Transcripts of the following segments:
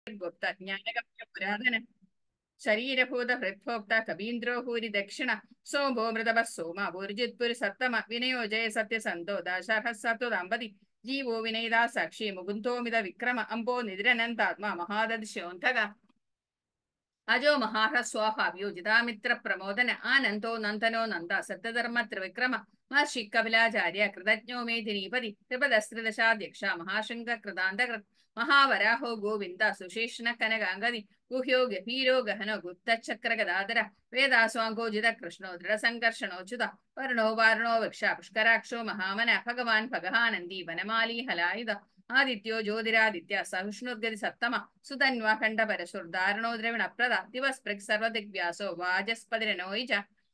ഗുപ്ത ജ്ഞാനകമ്യ പുരാതന ശരീരഭൂത ഹൃദ്ഭോക്ത കവീന്ദ്രോ ഭൂരി ദക്ഷിണ സോമോ മൃതപ സോമ ഭൂരിജിത്പുരി സത്തമ വിനയോ ജയ സത്യസന്തോ ദാശാർഹ സത്വദമ്പതി ജീവോ വിനയിതാ സാക്ഷി മുകുന്ദോമിത വിക്രമ അംബോ നിധിരനന്താത്മാ മഹാദശോന്ധക അജോ മഹാഹ സ്വാഭാവ്യോജിതാമിത്ര പ്രമോദന ആനന്ദോ നന്ദനോ നന്ദ സത്യധർമ്മ ത്രിവിക്രമ മഹർഷി കപിലാചാര്യ കൃതജ്ഞോ മേദിനീപതി ത്രിപദസ്ത്രിദശാധ്യക്ഷ മഹാശൃംഗ കൃതാന്തകൃത് മഹാവരാഹോ ഗോവിന്ദ സുശേഷണ കനകാംഗതി ഗുഹ്യോ ഗഭീരോ ഗഹനോ ഗുപ്തചക്ര ഗദാധര വേദാസ്വാങ്കോജിത കൃഷ്ണോ ദൃഢസംഘർഷണോച്യുത വർണോ വാരണോ വൃക്ഷ പുഷ്കരാക്ഷോ മഹാമന ഭഗവാൻ ഭഗഹാനന്ദി വനമാലി ഹലായുധ ആദിത്യോ ജ്യോതിരാദിത്യ സഹിഷ്ണുർഗതി സപ്തമ സുതന്വ ഖണ്ഡ പരശുർധാരണോ ദ്രവിണപ്രദ ദിവസ്പൃക് സർവദിഗ്വ്യാസോ വാചസ്പതിരനോയിജ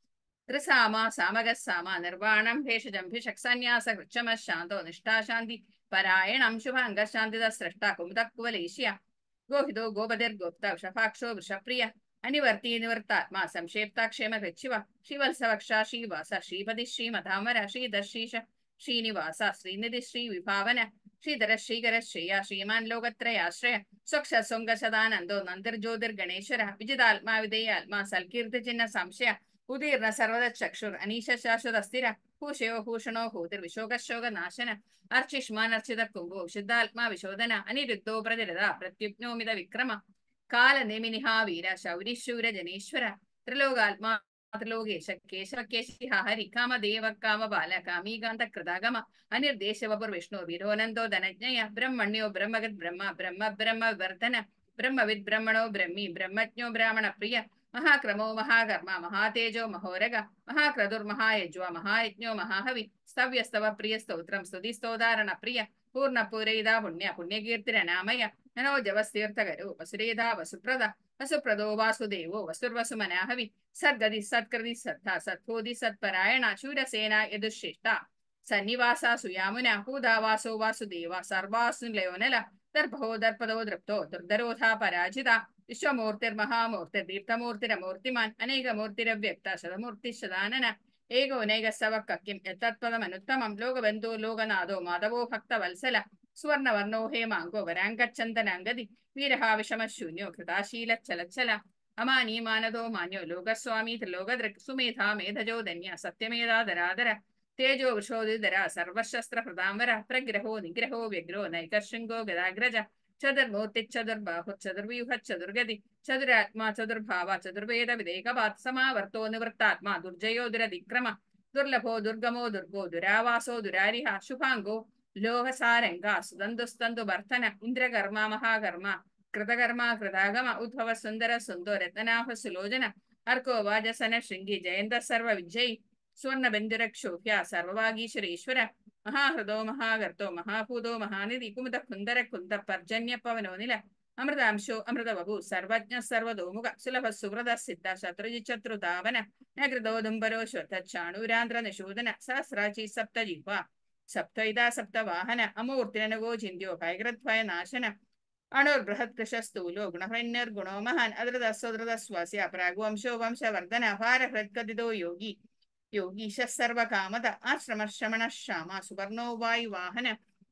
ത്രിസാമ സാമകസാമ നിർവാണം ഭേഷജം ഭിഷക്സന്യാസ കൃക്ഷമ ശാന്തോ നിഷ്ഠാശാന്തി പരായണം ശുഭാംഗശാന്തിത സൃഷ്ട കുമുദക്കുവലേശ്യ ഗോഹിതോ ഗോപതിർഗോപ്ത വൃഷഭാക്ഷോ വൃഷപ്രിയ അനിവർത്തി നിവർത്താത്മാ സംക്ഷേപ്താക്ഷേമ കൃച്ഛിവ ശ്രീവത്സവക്ഷ ശ്രീവാസ ശ്രീപതി ശ്രീമതാമര ശ്രീദർശീഷ ശ്രീനിവാസ ശ്രീനിധി ശ്രീ വിഭാവന ശ്രീധര ശ്രീകര ശ്രേയ ശ്രീമാൻ ലോകത്രയാശ്രയ സ്വക്ഷ സ്വംഗശതാനന്ദോ നന്ദിർജ്യോതിർഗണേശ്വര വിജിതാത്മാ വിധേയാത്മാ സൽകീർത്തി ചിഹ്ന സംശയ ഉദീർണ സർവത ചക്ഷുർ അനീശ ശാശ്വത സ്ഥിര ഭൂഷയോ ഭൂഷണോ ഭൂതിർവിശോകശോക നാശന അർച്ചിഷ്മാനർച്ചിത കുംഭോ ശുദ്ധാത്മാ വിശോധന അനിരുദ്ധോ പ്രതിരത പ്രത്യുഗ്നോമിത വിക്രമ കാലനിമിനിഹാ വീര ശൗരിശൂര ജനേശ്വര ത്രിലോകാത്മാ ത്രിലോകേശ കേശവ കേശി ഹരി കാമദേവ കാമബാല കാമീകാന്ത കൃതാഗമ അനിർദേശ വപുർ വിഷ്ണു വീരോനന്ദോ ധനജ്ഞയ ബ്രഹ്മണ്യോ ബ്രഹ്മഗത് ബ്രഹ്മ ബ്രഹ്മ ബ്രഹ്മ വർധന ബ്രഹ്മവിദ് ബ്രഹ്മണോ ബ്രഹ്മി ബ്രഹ്മജ്ഞോ ബ്രാഹ്മണ പ്രിയ മഹാക്രമോ മഹാകർമ്മ മഹാതേജോ മഹോരഗ മഹാക്രതുർമഹായജ്വ മഹായജ്ഞോ മഹാഹവി സ്തവ്യസ്തവ പ്രിയ സ്തോത്രം സ്തുതി സ്തോതാരണ പ്രിയ പൂർണ്ണ പൂരയിത പുണ്യ പുണ്യകീർത്തിരനാമയ മനോജവസ്തീർത്ഥകരോ വസുരേത വസുപ്രദ വസുപ്രദോ വാസുദേവോ വസുർവസുമനാഹവി സദ്ഗതി സത്കൃതി സദ്ധ സത്ഭൂതി സത്പരായണ ശൂരസേന യദുശ്രേഷ്ഠ സന്നിവാസ സുയാമുന ഭൂതാവാസോ വാസുദേവ സർവാസു ലയോനല ദർഭോ ദർപ്പദോ ദൃപ്തോ ദുർധരോധ പരാജിത വിശ്വമൂർത്തിർമഹാമൂർത്തിർ ദീപ്തമൂർത്തിരമൂർത്തിമാൻ അനേകമൂർത്തിരവ്യക്ത ശതമൂർത്തി ശതാനന ഏകോനൈക സവക്കിം യത്തത്പദമനുത്തമം ലോകബന്ധോ ലോകനാഥോ മാധവോ ഭക്തവത്സല സുവർണവർണോ ഹേമാങ്കോ വരാങ്കച്ചന്ദനാംഗതി വീരഹാ വിഷമശൂന്യോ കൃതാശീല ചലച്ചല അമാനീ മാനദോ മാന്യോ ലോകസ്വാമി ത്രിലോകദൃക് സുമേധാ മേധജോ ധന്യ സത്യമേധാധരാധര തേജോ വൃഷോദിതര സർവശസ്ത്ര പ്രതാംബര പ്രഗ്രഹോ നിഗ്രഹോ വ്യഗ്രോ നൈകർഷൃംഗോ ഗദാഗ്രജ ചതുർമൂർത്തി ചതുർബാഹു ചതുർവ്യൂഹ ചതുർഗതി ചതുരാത്മാ ചതുർഭാവ ചതുർവേദ വിദേകപാത് സമാവർത്തോ നിവൃത്താത്മാ ദുർജയോ ദുരതിക്രമ ദുർലഭോ ദുർഗമോ ദുർഗോ ദുരാവാസോ ദുരാരിഹ ശുഭാംഗോ ലോഹസാരംഗ സുതന്തുസ്തന്തു ഭർത്തന ഇന്ദ്രകർമ്മ മഹാകർമ്മ കൃതകർമ്മ കൃതാഗമ ഉദ്ഭവ സുന്ദര സുന്ദോ രത്നാഭ സുലോചന അർക്കോ വാജസന ശൃംഗി ജയന്ത സർവ വിജയ് സുവർണ ബന്ധുരക്ഷോഭ്യ സർവവാഗീശ്വരീശ്വര മഹാഹൃദോ മഹാകർത്തോ മഹാഭൂതോ മഹാനിധി കുമുദ കുന്ദര കുന്ദ പർജന്യ പവനോ നില അമൃതാംശോ അമൃതവഭു സർവജ്ഞ സർവതോമുഖ സുലഭ സുഹൃത സിദ്ധ ശത്രുജിച്ചത്രുതാവന നഗൃതോദുംബരോ ശ്വത ചാണൂരാന്ധ്ര നിഷൂദന സഹസ്രാചി സപ്തജിഹ്വ സപ്തൈത സപ്തവാഹന അമൂർത്തിനഗോ ചിന്ത്യോ ഭയഗ്രദ്ഭയ നാശന അണുർബൃഹത് കൃശസ്ഥൂലോ ഗുണഹൃന്യർഗുണോ മഹാൻ അധൃതസ്വധൃതസ്വാസ്യ പ്രാഗ്വംശോ വംശവർദ്ധന ഭാരഹൃത്കഥിതോ യോഗി യോഗീശ സർവകാമത ആശ്രമശ്രമണ ശ്യാമ സുവർണോ വായുവാഹന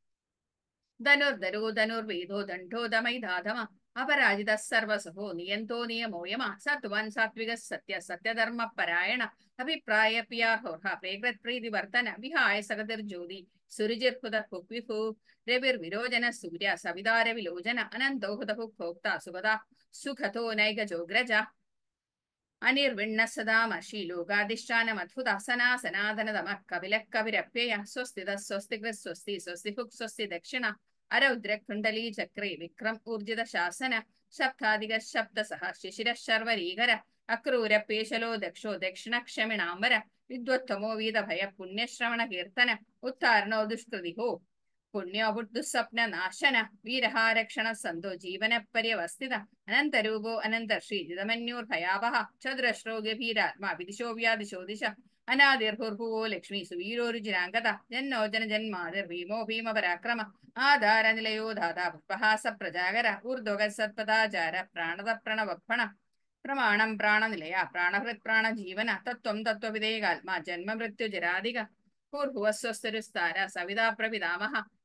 ധനുർധരോ ധനുർവേദോ ദണ്ഡോദമൈധാധമ അപരാജിത സർവസഹോ നിയന്തോ നിയമോയമ സത്വൻ സാത്വിക സത്യ സത്യധർമ്മ പരായണ അഭിപ്രായ പിയാർഹോഹ പ്രേകൃത് പ്രീതി വർത്തന വിഹായ സഗതിർജ്യോതി സുരുചിർഹുത ഹുക്വിഹു രവിർവിരോചന സൂര്യ സവിതാര വിലോചന അനന്തോ ഹുതഹു ഭോക്ത സുഗത സുഖതോ നൈകജോഗ്രജ അനിർവിണ്ണ സദാമഷി ലോകാധിഷ്ഠാനമദ്ഭുത സനാ സനാതനതമ കപില കവിരപ്യയ സ്വസ്തിത സ്വസ്തികൃ സ്വസ്തി സ്വസ്തിഭുക് സ്വസ്തി ദക്ഷിണ അരൗദ്ര കുണ്ടലീ ചക്രേ വിക്രം ഊർജിത ശാസന ശബ്ദാധിക ശബ്ദസഹ ശിശിര ശർവരീകര അക്രൂര പേശലോ ദക്ഷോ ദക്ഷിണ ക്ഷമിണാംബര വിദ്വത്തമോ വീതഭയ പുണ്യശ്രവണ കീർത്തന ഉത്താരണോ ദുഷ്കൃതിഹോ പുണ്യോ ദുസ്വപ്ന നാശന വീരഹാരക്ഷണ സന്തോ ജീവന പര്യവസ്ഥിത അനന്തരൂപോ അനന്ത ശ്രീ ജിതമന്യൂർ ഭയാവഹ ചതുരശ്രോ ഗഭീരാത്മാ വിദിശോ വ്യാദിശോ ദിശ അനാദിർഭുർഭുവോ ലക്ഷ്മി സുവീരോരുചിരാംഗത ജന്നോജന ജന്മാതിർ ഭീമോ ഭീമ പരാക്രമ ആധാര നിലയോ ധാതാ പുഷ്പഹാസ പ്രജാകര ഊർധ്വക സത്പദാചാര പ്രാണത പ്രണവപ്പണ പ്രമാണം പ്രാണനിലയ പ്രാണഹൃത് പ്രാണജീവന തത്വം തത്വവിദേകാത്മാ ജന്മമൃത്യു ജരാധിക പൂർഭുവസ്വസ്തരുസ്താര സവിതാ പ്രപിതാമഹ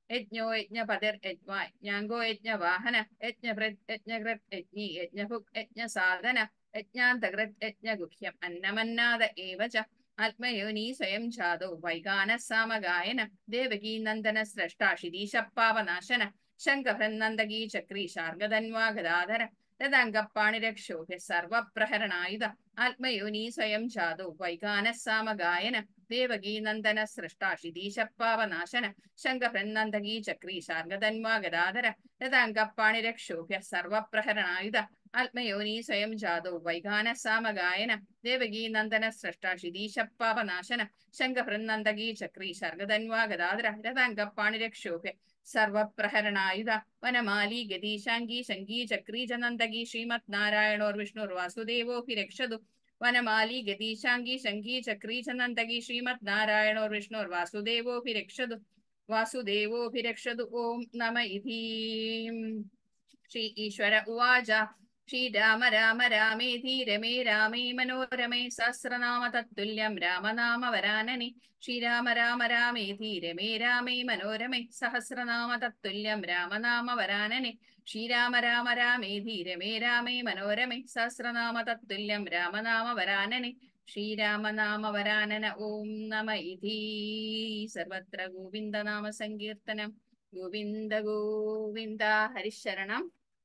യജ്ഞോ യജ്ഞപതിർ യജ്ഞ യജ്ഞാംഗോ യജ്ഞവാഹന യജ്ഞഭൃത് യജ്ഞകൃത് യജ്ഞി യജ്ഞഭുക് യജ്ഞസാധന യജ്ഞാന്തകൃത് യജ്ഞഗുഹ്യം അന്നമന്നാദ ഏവ ച ആത്മയോനി സ്വയം ജാതോ വൈകാന സാമഗായന ദേവകീ നന്ദന സ്രഷ്ട ശിരീശപ്പാവനാശന ശങ്കഭൃന്നന്ദകീ ചക്രീ ശാർഗധന്വാ ഗദാധര രഥാംഗപ്പാണിരക്ഷോഭ്യ സർവപ്രഹരണായുധ ആത്മയോനി സ്വയം ജാതോ വൈകാന സാമഗായന ദേവകീ നന്ദന സ്രഷ്ട ശിരീശപ്പാവനാശന ശങ്കഭൃന്നന്ദകീ ചക്രീ ശാർഗധന്വാ ഗദാധര രഥാംഗപ്പാണിരക്ഷോഭ്യ സർവപ്രഹരണായുധ ആത്മയോനി സ്വയം ജാതോ വൈകാന സാമഗായന ദേവകീ നന്ദന സ്രഷ്ട ശിരീശപ്പാവനാശന ശങ്കഭൃന്നന്ദകീ ചക്രീ ശർഗധന്വാ ഗദാധര രഥാംഗപ്പാണിരക്ഷോഭ്യ സർവപ്രഹരണായുധ വനമാലി ഗതീശാംഗി ശങ്കീ ചക്രീ ച നന്ദകീ ശ്രീമത് നാരായണോർ വിഷ്ണുർ വാസുദേവോഹി രക്ഷതു വനമാലി ഗതീശാംഗി ശങ്കീ ചക്രീ ച നന്ദകീ ശ്രീമത് നാരായണോർ വിഷ്ണുർ വാസുദേവോഹി രക്ഷതു വാസുദേവോഹി രക്ഷതു ഓം നമ ഇധീം ശ്രീ ഈശ്വര ഉവാച ശ്രീരാമ രാമ രാമേധി രമേ രാമേ മനോരമേ സഹസ്രനാമ തത്തുല്യം രാമനാമ വരാനനെ ശ്രീരാമ രാമ രാമേധി രമേ രാമേ മനോരമേ സഹസ്രനാമ തത്തുല്യം രാമനാമ വരാനനെ ശ്രീരാമ രാമ രാമേധി രമേ രാമേ മനോരമേ സഹസ്രനാമ തത്തുല്യം രാമനാമ വരാനനെ ശ്രീരാമനാമ വരാനന ഓം നമ ഇധി സർവത്ര ഗോവിന്ദനാമ സങ്കീർത്തനം ഗോവിന്ദ ഗോവിന്ദ ഹരിശരണം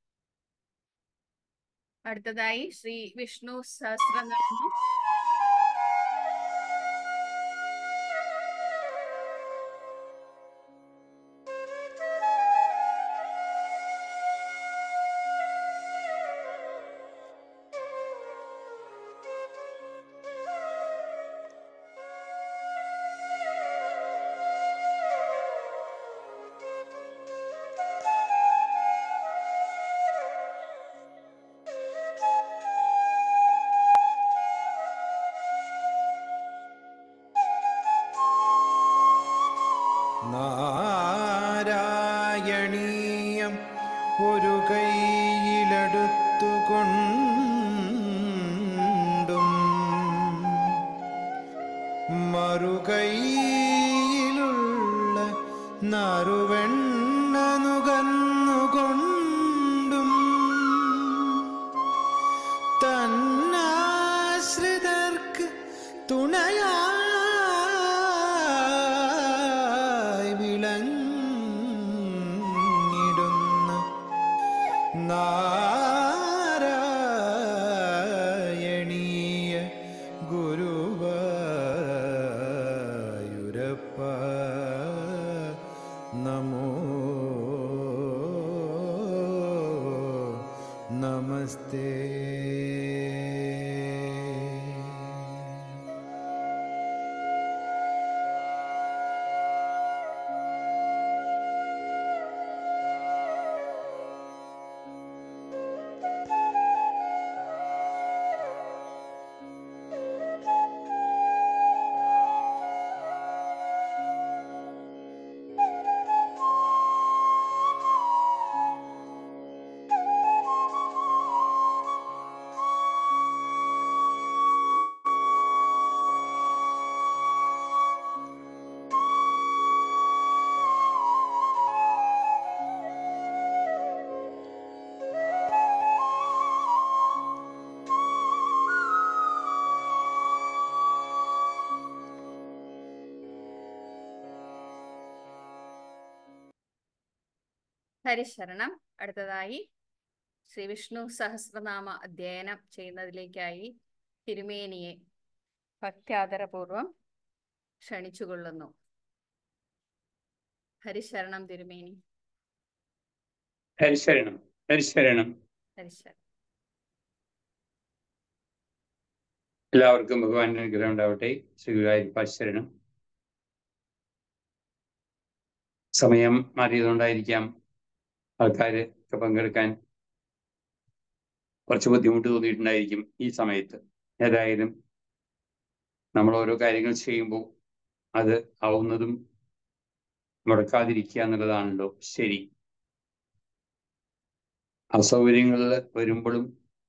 അടുത്തതായി ശ്രീ വിഷ്ണു സഹസ്രനാമം നാരായണീയം ഒരു കൈയിലെടുത്തുകൊണ്ടും മറുകൈയിലുള്ള നറുവെണ്ണ നുകർന്നുകൊണ്ടും തന്നാശ്രിതർക്ക് തുണയായി വിളങ്ങിടുന്ന നാരായണീയ ഗുരുവായൂരപ്പ നമോ നമസ്തേ ഹരിശരണം അടുത്തതായി ശ്രീ വിഷ്ണു സഹസ്രനാമ അധ്യയനം ചെയ്യുന്നതിലേക്കായി തിരുമേനിയെ ഭക്ത്യാദരപൂർവം ക്ഷണിച്ചുകൊള്ളുന്നു ഹരിശരണം തിരുമേനി ഹരിശരണം ഹരിശരണം ഹരിശരണം എല്ലാവർക്കും ഭഗവാന്റെ അനുഗ്രഹം ഉണ്ടാവട്ടെ ശ്രീഗുരുവായൂരപ്പ ശരണം സമയം മാറിയതുകൊണ്ടായിരിക്കാം ആൾക്കാർ ഒക്കെ പങ്കെടുക്കാൻ കുറച്ച് ബുദ്ധിമുട്ട് തോന്നിയിട്ടുണ്ടായിരിക്കും ഈ സമയത്ത് ഏതായാലും നമ്മൾ ഓരോ കാര്യങ്ങൾ ചെയ്യുമ്പോൾ അത് ആവുന്നതും മുടക്കാതിരിക്കുക എന്നുള്ളതാണല്ലോ ശരി അസൗകര്യങ്ങളിൽ വരുമ്പോഴും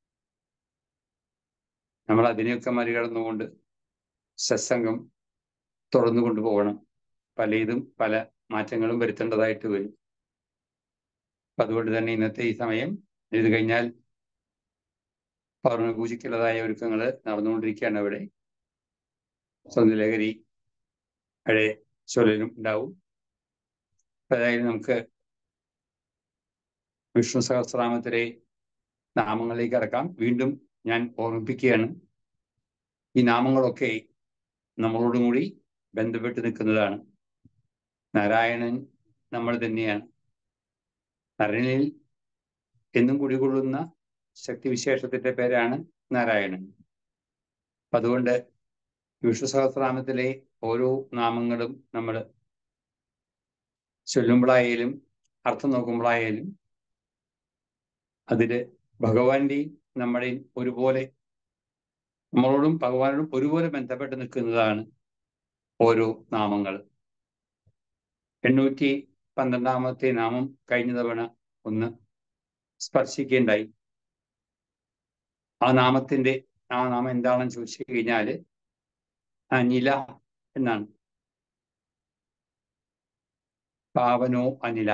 നമ്മൾ അതിനെയൊക്കെ മറികടന്നുകൊണ്ട് സത്സംഗം തുറന്നു കൊണ്ടുപോകണം പലതും പല മാറ്റങ്ങളും വരുത്തേണ്ടതായിട്ട് വരും അപ്പൊ അതുകൊണ്ട് തന്നെ ഇന്നത്തെ ഈ സമയം ഇത് കഴിഞ്ഞാൽ പൗർണമി പൂജയ്ക്കുള്ളതായ ഒരുക്കങ്ങൾ നടന്നുകൊണ്ടിരിക്കുകയാണ് അവിടെ സ്വന്തലഹരി അവിടെ ചൊല്ലലും ഉണ്ടാവും അപ്പൊ ഏതായാലും നമുക്ക് വിഷ്ണു സഹസ്രനാമത്തിലെ നാമങ്ങളിലേക്ക് കടക്കാം വീണ്ടും ഞാൻ ഓർമ്മിപ്പിക്കുകയാണ് ഈ നാമങ്ങളൊക്കെ നമ്മളോടും കൂടി ബന്ധപ്പെട്ട് നിൽക്കുന്നതാണ് നാരായണൻ നമ്മൾ തന്നെയാണ് നരനിൽ എന്നും കുടികൊള്ളുന്ന ശക്തിവിശേഷത്തിന്റെ പേരാണ് നാരായണൻ അപ്പൊ അതുകൊണ്ട് വിഷ്ണു സഹസ്രനാമത്തിലെ ഓരോ നാമങ്ങളും നമ്മൾ ചൊല്ലുമ്പോഴായാലും അർത്ഥം നോക്കുമ്പോഴായാലും അതില് ഭഗവാന്റെയും നമ്മുടെയും ഒരുപോലെ നമ്മളോടും ഭഗവാനോടും ഒരുപോലെ ബന്ധപ്പെട്ട് നിൽക്കുന്നതാണ് ഓരോ നാമങ്ങൾ എണ്ണൂറ്റി പന്ത്രണ്ടാമത്തെ നാമം കഴിഞ്ഞ തവണ ഒന്ന് സ്പർശിക്കുകയുണ്ടായി ആ നാമത്തിന്റെ ആ നാമം എന്താണെന്ന് ചോദിച്ചു കഴിഞ്ഞാല് അനില എന്നാണ് പാവനോ അനില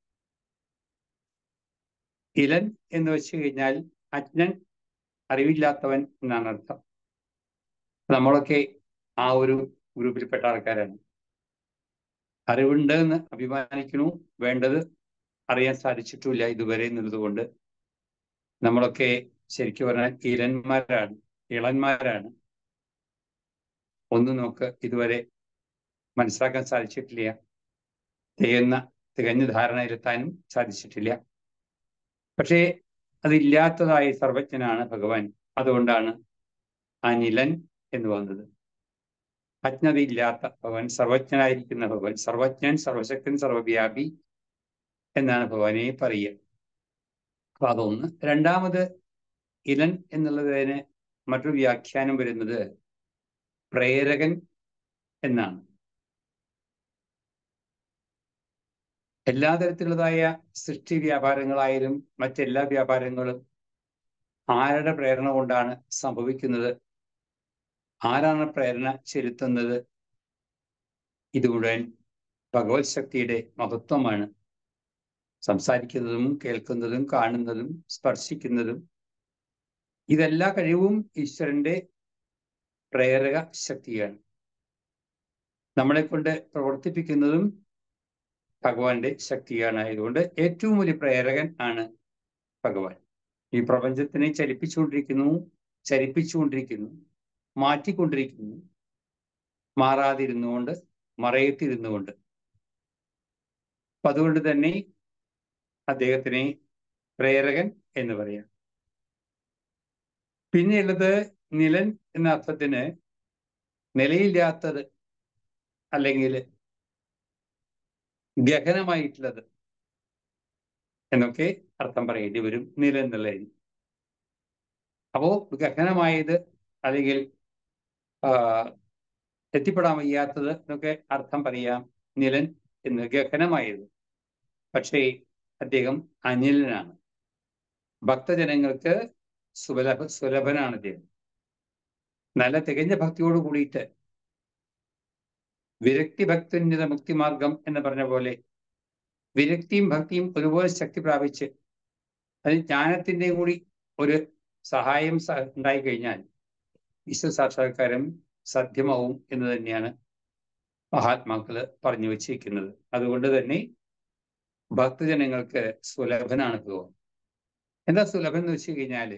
ഇലൻ എന്ന് വെച്ച് കഴിഞ്ഞാൽ അജ്ഞൻ അറിവില്ലാത്തവൻ എന്നാണ് അർത്ഥം നമ്മളൊക്കെ ആ ഒരു ഗ്രൂപ്പിൽപ്പെട്ട ആൾക്കാരാണ് അറിവുണ്ട് എന്ന് അഭിമാനിക്കണു വേണ്ടത് അറിയാൻ സാധിച്ചിട്ടില്ല ഇതുവരെ എന്നുള്ളത് കൊണ്ട് നമ്മളൊക്കെ ശരിക്കും പറഞ്ഞാൽ ഇലന്മാരാണ് ഇളന്മാരാണ് ഒന്നും നമുക്ക് ഇതുവരെ മനസ്സിലാക്കാൻ സാധിച്ചിട്ടില്ല തികയുന്ന തികഞ്ഞ ധാരണയിലെത്താനും സാധിച്ചിട്ടില്ല പക്ഷേ അതില്ലാത്തതായ സർവജ്ഞനാണ് ഭഗവാൻ അതുകൊണ്ടാണ് അനിലൻ എന്ന് വന്നത് അജ്ഞതയില്ലാത്ത ഭഗവാൻ സർവജ്ഞനായിരിക്കുന്ന ഭഗവാൻ സർവജ്ഞൻ സർവശക്തൻ സർവവ്യാപി എന്നാണ് ഭഗവാനെ പറയുക അപ്പൊ അതൊന്ന് രണ്ടാമത് ഇലൻ എന്നുള്ളതിന് മറ്റൊരു വ്യാഖ്യാനം വരുന്നത് പ്രേരകൻ എന്നാണ് എല്ലാ തരത്തിലുള്ളതായ സൃഷ്ടി വ്യാപാരങ്ങളായാലും മറ്റെല്ലാ വ്യാപാരങ്ങളും ആരുടെ പ്രേരണ കൊണ്ടാണ് സംഭവിക്കുന്നത് ആരാണ് പ്രേരണ ചെലുത്തുന്നത് ഇത് മുഴുവൻ ഭഗവത് ശക്തിയുടെ മഹത്വമാണ് സംസാരിക്കുന്നതും കേൾക്കുന്നതും കാണുന്നതും സ്പർശിക്കുന്നതും ഇതെല്ലാ കഴിവും ഈശ്വരന്റെ പ്രേരക ശക്തിയാണ് നമ്മളെ കൊണ്ട് പ്രവർത്തിപ്പിക്കുന്നതും ഭഗവാന്റെ ശക്തിയാണ് ആയതുകൊണ്ട് ഏറ്റവും വലിയ പ്രേരകൻ ആണ് ഭഗവാൻ ഈ പ്രപഞ്ചത്തിനെ ചലിപ്പിച്ചുകൊണ്ടിരിക്കുന്നു ചലിപ്പിച്ചുകൊണ്ടിരിക്കുന്നു മാറ്റിക്കൊണ്ടിരിക്കുന്നു മാറാതിരുന്നുകൊണ്ട് മറയത്തിരുന്നുകൊണ്ട് അപ്പൊ അതുകൊണ്ട് തന്നെ അദ്ദേഹത്തിനെ പ്രേരകൻ എന്ന് പറയാം പിന്നെയുള്ളത് നിലൻ എന്ന അർത്ഥത്തിന് നിലയില്ലാത്തത് അല്ലെങ്കിൽ ഗഹനമായിട്ടുള്ളത് എന്നൊക്കെ അർത്ഥം പറയേണ്ടി വരും നില എന്നുള്ളതിന് അപ്പോ ഗഹനമായത് അല്ലെങ്കിൽ എത്തിപ്പെടാൻ വയ്യാത്തത് എന്നൊക്കെ അർത്ഥം പറയാം നിലൻ എന്ന് ഗഹനമായത് പക്ഷേ അദ്ദേഹം അനിലനാണ് ഭക്തജനങ്ങൾക്ക് സുലഭ സുലഭനാണ് അദ്ദേഹം നല്ല തികഞ്ഞ ഭക്തിയോട് കൂടിയിട്ട് വിരക്തി ഭക്തന്യത മുക്തിമാർഗം എന്ന് പറഞ്ഞ പോലെ വിരക്തിയും ഭക്തിയും ഒരുപോലെ ശക്തി പ്രാപിച്ച് അതിൽ ജ്ഞാനത്തിൻ്റെയും കൂടി ഒരു സഹായം ഉണ്ടായി കഴിഞ്ഞാൽ ഈശ്വര സാക്ഷാത്കാരം സാധ്യമാവും എന്ന് തന്നെയാണ് മഹാത്മാക്കള് പറഞ്ഞു വച്ചിരിക്കുന്നത് അതുകൊണ്ട് തന്നെ ഭക്തജനങ്ങൾക്ക് സുലഭനാണ് ഭഗവാൻ എന്താ സുലഭൻ എന്ന് വെച്ച് കഴിഞ്ഞാല്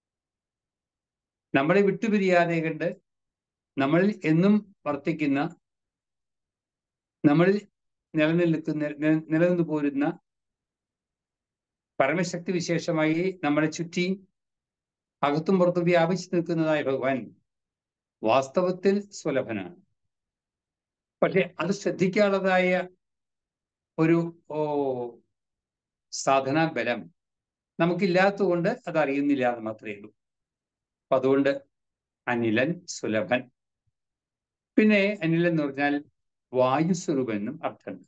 നമ്മളെ വിട്ടുപിരിയാതെ കണ്ട് നമ്മളിൽ എന്നും വർത്തിക്കുന്ന നമ്മളിൽ നിലനിൽക്കുന്ന നിലനിന്ന് പോരുന്ന പരമശക്തി വിശേഷമായി നമ്മളെ ചുറ്റി അകത്തും പുറത്തും വ്യാപിച്ചു നിൽക്കുന്നതായ ഭഗവാൻ വാസ്തവത്തിൽ സുലഭനാണ് പക്ഷെ അത് ശ്രദ്ധിക്കാനുള്ളതായ ഒരു ഓ സാധനാ ബലം നമുക്കില്ലാത്തതുകൊണ്ട് അത് അറിയുന്നില്ല എന്ന് മാത്രമേ ഉള്ളൂ അപ്പൊ അതുകൊണ്ട് അനിലൻ സുലഭൻ പിന്നെ അനിലൻ എന്ന് പറഞ്ഞാൽ വായുസ്വരൂപൻ എന്നും അർത്ഥമുണ്ട്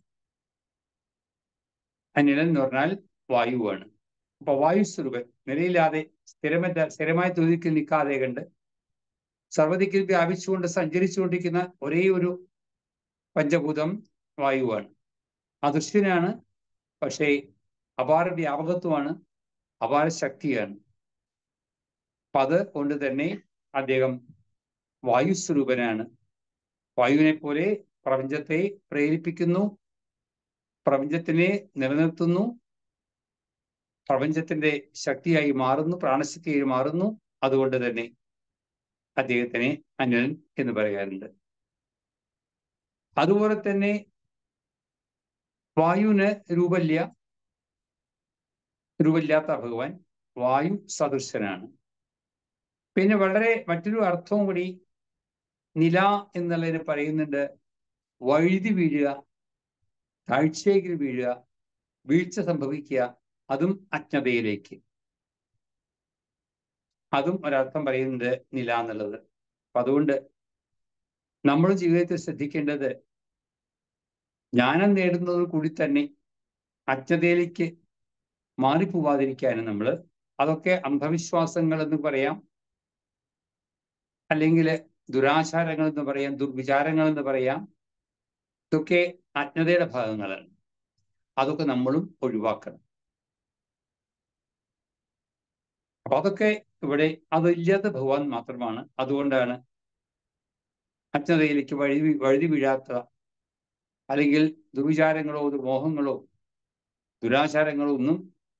അനിലൻ എന്ന് പറഞ്ഞാൽ വായുവാണ് അപ്പൊ വായുസ്വരൂപൻ നിലയില്ലാതെ സ്ഥിരമല്ല സ്ഥിരമായി തൊഴിൽ നിൽക്കാതെ കണ്ട് സർവ്വതിക്കിൽ വ്യാപിച്ചുകൊണ്ട് സഞ്ചരിച്ചുകൊണ്ടിരിക്കുന്ന ഒരേ ഒരു പഞ്ചഭൂതം വായുവാണ് അദൃശ്യനാണ് പക്ഷേ അപാര വ്യാപകത്വമാണ് അപാര ശക്തിയാണ് അപ്പൊ അത് കൊണ്ട് തന്നെ അദ്ദേഹം വായുസ്വരൂപനാണ് വായുവിനെ പോലെ പ്രപഞ്ചത്തെ പ്രേരിപ്പിക്കുന്നു പ്രപഞ്ചത്തിനെ നിലനിർത്തുന്നു പ്രപഞ്ചത്തിന്റെ ശക്തിയായി മാറുന്നു പ്രാണശക്തിയായി മാറുന്നു അതുകൊണ്ട് തന്നെ അദ്ദേഹത്തിനെ അന്യൻ എന്ന് പറയാറുണ്ട് അതുപോലെ തന്നെ വായുവിന് രൂപമില്ല രൂപമില്ലാത്ത ഭഗവാൻ വായു സദൃശനാണ് പിന്നെ വളരെ മറ്റൊരു അർത്ഥവും കൂടി നില എന്നുള്ളതിന് പറയുന്നുണ്ട് വഴുതി വീഴുക താഴ്ചയിൽ വീഴുക വീഴ്ച സംഭവിക്കുക അതും അജ്ഞതയിലേക്ക് അതും ഒരർത്ഥം പറയുന്നത് നില എന്നുള്ളത് അപ്പൊ അതുകൊണ്ട് നമ്മൾ ജീവിതത്തിൽ ശ്രദ്ധിക്കേണ്ടത് ജ്ഞാനം നേടുന്നത് കൂടി തന്നെ അജ്ഞതയിലേക്ക് മാറിപ്പോവാതിരിക്കാനും നമ്മൾ അതൊക്കെ അന്ധവിശ്വാസങ്ങൾ എന്ന് പറയാം അല്ലെങ്കിൽ ദുരാചാരങ്ങൾ എന്ന് പറയാം ദുർവിചാരങ്ങൾ എന്ന് പറയാം ഇതൊക്കെ അജ്ഞതയുടെ ഭാഗങ്ങളാണ് അതൊക്കെ നമ്മളും ഒഴിവാക്കണം അപ്പൊ അതൊക്കെ ഇവിടെ അതില്ലാത്ത ഭഗവാൻ മാത്രമാണ് അതുകൊണ്ടാണ് അജ്ഞതയിലേക്ക് വഴുതി വഴുതി വീഴാത്ത അല്ലെങ്കിൽ ദുർവിചാരങ്ങളോ ദുർമോഹങ്ങളോ ദുരാചാരങ്ങളോ ഒന്നും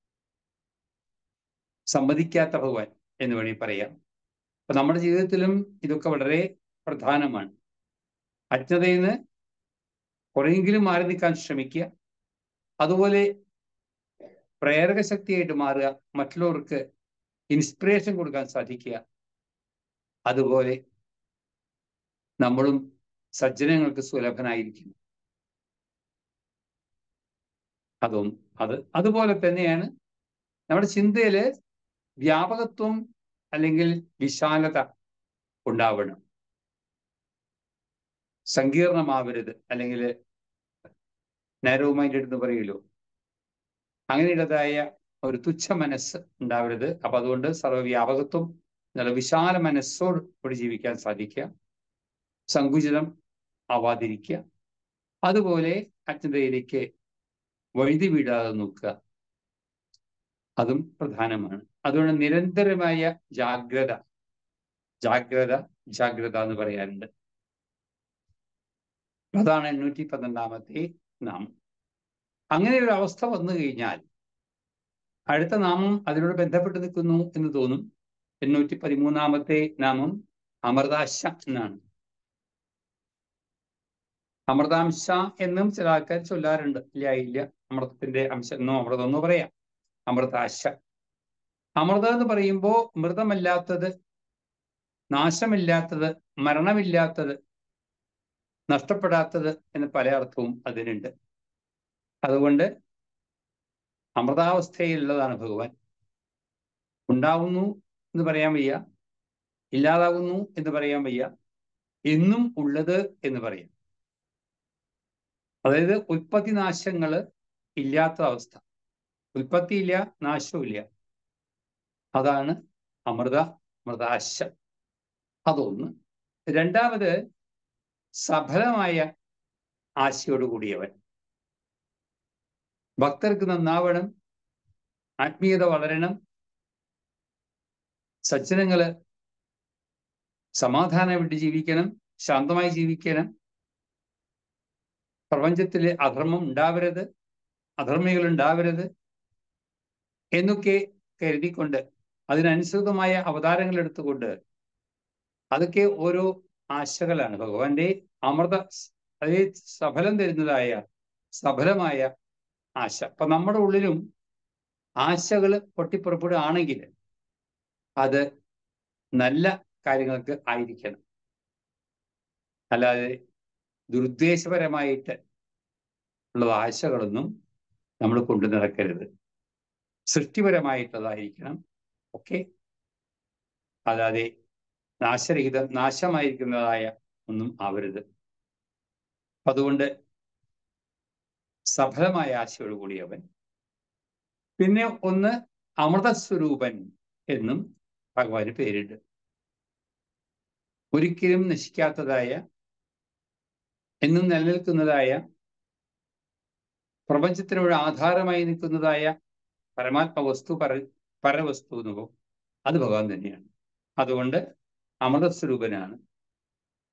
സമ്മതിക്കാത്ത ഭഗവാൻ എന്ന് വേണമെങ്കിൽ പറയാം അപ്പൊ നമ്മുടെ ജീവിതത്തിലും ഇതൊക്കെ വളരെ പ്രധാനമാണ് അജ്ഞതയിൽ നിന്ന് കുറെയെങ്കിലും മാറി നിൽക്കാൻ ശ്രമിക്കുക അതുപോലെ പ്രേരക ശക്തിയായിട്ട് മാറുക മറ്റുള്ളവർക്ക് ഇൻസ്പിറേഷൻ കൊടുക്കാൻ സാധിക്കുക അതുപോലെ നമ്മളും സജ്ജനങ്ങൾക്ക് സുലഭനായിരിക്കും അതും അത് അതുപോലെ തന്നെയാണ് നമ്മുടെ ചിന്തയില് വ്യാപകത്വം അല്ലെങ്കിൽ വിശാലത ഉണ്ടാവണം സങ്കീർണമാവരുത് അല്ലെങ്കിൽ നാരോ മൈൻഡഡ് എന്ന് പറയുമല്ലോ അങ്ങനെയുള്ളതായ ഒരു തുച്ഛ മനസ്സ് ഉണ്ടാവരുത് അപ്പൊ അതുകൊണ്ട് സർവ്വവ്യാപകത്വം എന്നുള്ള വിശാല മനസ്സോട് കൂടി ജീവിക്കാൻ സാധിക്കുക സങ്കുചിതം ആവാതിരിക്കുക അതുപോലെ അജ്ഞതയിലേക്ക് വഴുതി വീഴാതെ നോക്കുക അതും പ്രധാനമാണ് അതുകൊണ്ട് നിരന്തരമായ ജാഗ്രത ജാഗ്രത ജാഗ്രത എന്ന് പറയാറുണ്ട് അതാണ് എണ്ണൂറ്റി പന്ത്രണ്ടാമത്തെ നാമം അങ്ങനെ ഒരു അവസ്ഥ വന്നു കഴിഞ്ഞാൽ അടുത്ത നാമം അതിനോട് ബന്ധപ്പെട്ട് നിൽക്കുന്നു എന്ന് തോന്നും എണ്ണൂറ്റി പതിമൂന്നാമത്തെ നാമം അമൃതാശ എന്നാണ് അമൃതാംശ എന്നും ചില ആൾക്കാർ ചൊല്ലാറുണ്ട് ഇല്ല ഇല്ല അമൃതത്തിന്റെ അംശം എന്നോ അമൃതം എന്നോ പറയാം അമൃതാശ അമൃതം എന്ന് പറയുമ്പോൾ മൃതമല്ലാത്തത് നാശമില്ലാത്തത് മരണമില്ലാത്തത് നഷ്ടപ്പെടാത്തത് എന്ന് പല അർത്ഥവും അതിനുണ്ട് അതുകൊണ്ട് അമൃതാവസ്ഥയിലുള്ളതാണ് ഭഗവാൻ ഉണ്ടാവുന്നു എന്ന് പറയാൻ വയ്യ ഇല്ലാതാകുന്നു എന്ന് പറയാൻ വയ്യ എന്നും ഉള്ളത് എന്ന് പറയാം അതായത് ഉൽപ്പത്തി നാശങ്ങള് ഇല്ലാത്ത അവസ്ഥ ഉൽപ്പത്തിയില്ല നാശവുമില്ല അതാണ് അമൃത മൃതാശ അതൊന്ന് രണ്ടാമത് സഫലമായ ആശയോട് കൂടിയവൻ ഭക്തർക്ക് നന്നാവണം ആത്മീയത വളരണം സജ്ജനങ്ങള് സമാധാനമായിട്ട് ജീവിക്കണം ശാന്തമായി ജീവിക്കണം പ്രപഞ്ചത്തിൽ അധർമ്മം ഉണ്ടാവരുത് അധർമ്മികൾ ഉണ്ടാവരുത് എന്നൊക്കെ കരുതിക്കൊണ്ട് അതിനനുസൃതമായ അവതാരങ്ങൾ എടുത്തുകൊണ്ട് അതൊക്കെ ഓരോ ആശകളാണ് ഭഗവാന്റെ അമൃത അതേ സഫലം തരുന്നതായ സഫലമായ ആശ അപ്പൊ നമ്മുടെ ഉള്ളിലും ആശകൾ പൊട്ടിപ്പുറപ്പെടുകയാണെങ്കിൽ അത് നല്ല കാര്യങ്ങൾക്ക് ആയിരിക്കണം അല്ലാതെ ദുരുദ്ദേശപരമായിട്ട് ഉള്ള ആശകളൊന്നും നമ്മൾ കൊണ്ടു നടക്കരുത് സൃഷ്ടിപരമായിട്ടുള്ളതായിരിക്കണം ഓക്കെ അല്ലാതെ നാശരഹിതം നാശമായിരിക്കുന്നതായ ഒന്നും ആവരുത് അതുകൊണ്ട് സഫലമായ ആശയോട് കൂടിയവൻ പിന്നെ ഒന്ന് അമൃതസ്വരൂപൻ എന്നും ഭഗവാന് പേരുണ്ട് ഒരിക്കലും നശിക്കാത്തതായ എന്നും നിലനിൽക്കുന്നതായ പ്രപഞ്ചത്തിനൊരു ആധാരമായി നിൽക്കുന്നതായ പരമാത്മ വസ്തു പര പരവസ്തു എന്ന് പോകും അത് ഭഗവാൻ തന്നെയാണ് അതുകൊണ്ട് അമൃതസ്വരൂപനാണ്